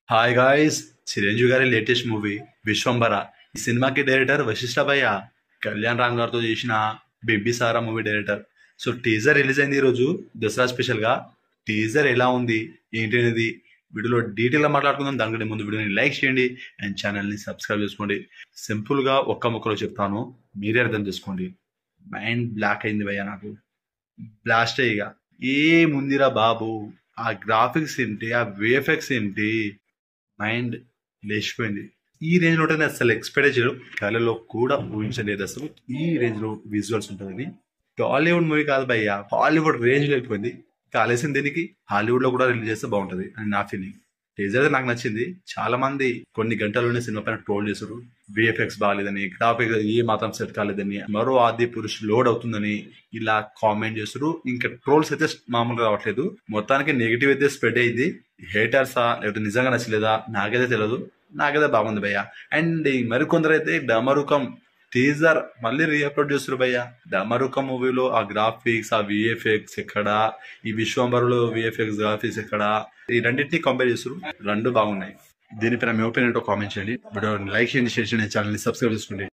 hi guys Chiranjeevi గారి latest movie Vishwambhara ఈ సినిమాకి డైరెక్టర్ వశిష్ఠ భయ్య కళ్యాణ్ రామ్ గారితో చేసిన Bimbisara movie director so teaser release అయింది ఈరోజు దసరా స్పెషల్ గా టీజర్ ఎలా ఉంది ఏంటి అనేది వీడియోలో డీటెయిల్ గా మాట్లాడుకుందాం దానికంటే ముందు వీడియోని లైక్ చేయండి అండ్ ఛానల్ ని సబ్స్క్రైబ్ చేసుకోండి సింపుల్ గా ఒక్క ముక్కలో చెప్తాను మీరే అర్థం చేసుకోండి మైండ్ బ్లాక్ అయింది భయ్య నాకు బ్లాస్ట్ అయ్యిగా ఏముందిరా బాబు ఆ గ్రాఫిక్స్ ఏంటి ఆ విఎఫ్ఎక్స్ ఏంటి మైండ్ లేచిపోయింది ఈ రేంజ్ లో ఉంటుంది అసలు ఎక్స్పెక్ట్ చేయడం కళలో కూడా ఊహించలేదు అసలు ఈ రేంజ్ లో విజువల్స్ ఉంటుందని టాలీవుడ్ మూవీ కాదు భయ్య హాలీవుడ్ రేంజ్ లో అయిపోయింది కాలేసిన దీనికి హాలీవుడ్ లో కూడా రిలీజ్ చేస్తే బాగుంటది అని నా ఫీలింగ్ టీజర్ అయితే నాకు నచ్చింది చాలా మంది కొన్ని గంటల్లోనే సినిమా పైన ట్రోల్ చేశారు విఎఫ్ఎక్స్ బాగాలేదని గ్రాఫిక్స్ ఏ మాత్రం సెట్ కాలేదని మరో ఆది పురుష్ లోడ్ అవుతుందని ఇలా కామెంట్ చేస్తారు ఇంకా ట్రోల్స్ అయితే మామూలుగా రావట్లేదు మొత్తానికి నెగిటివ్ అయితే స్ప్రెడ్ అయింది హేటర్సా లేకపోతే నిజంగా నచ్చలేదా నాకైతే తెలియదు నాకైతే బాగుంది భయ్య అండ్ మరికొందరు అయితే డమరుకం టీజర్ మళ్ళీ రీఅప్లోడ్ చేస్తారు భయ్య డమరుకం మూవీలో ఆ గ్రాఫిక్స్ ఆ విఎఫ్ఎక్స్ ఎక్కడ ఈ విశ్వంబరులో విఎఫ్ఎక్స్ గ్రాఫిక్స్ ఎక్కడ ఈ రెండింటిని కంపేర్ చేస్తారు రెండు బాగున్నాయి దీనిపైన మీ ఒపీనియన్ కామెంట్ చేయండి వీడియో లైక్ చేయండి షేర్ చేయండి ఛానల్ని సబ్స్క్రైబ్ చేసుకోండి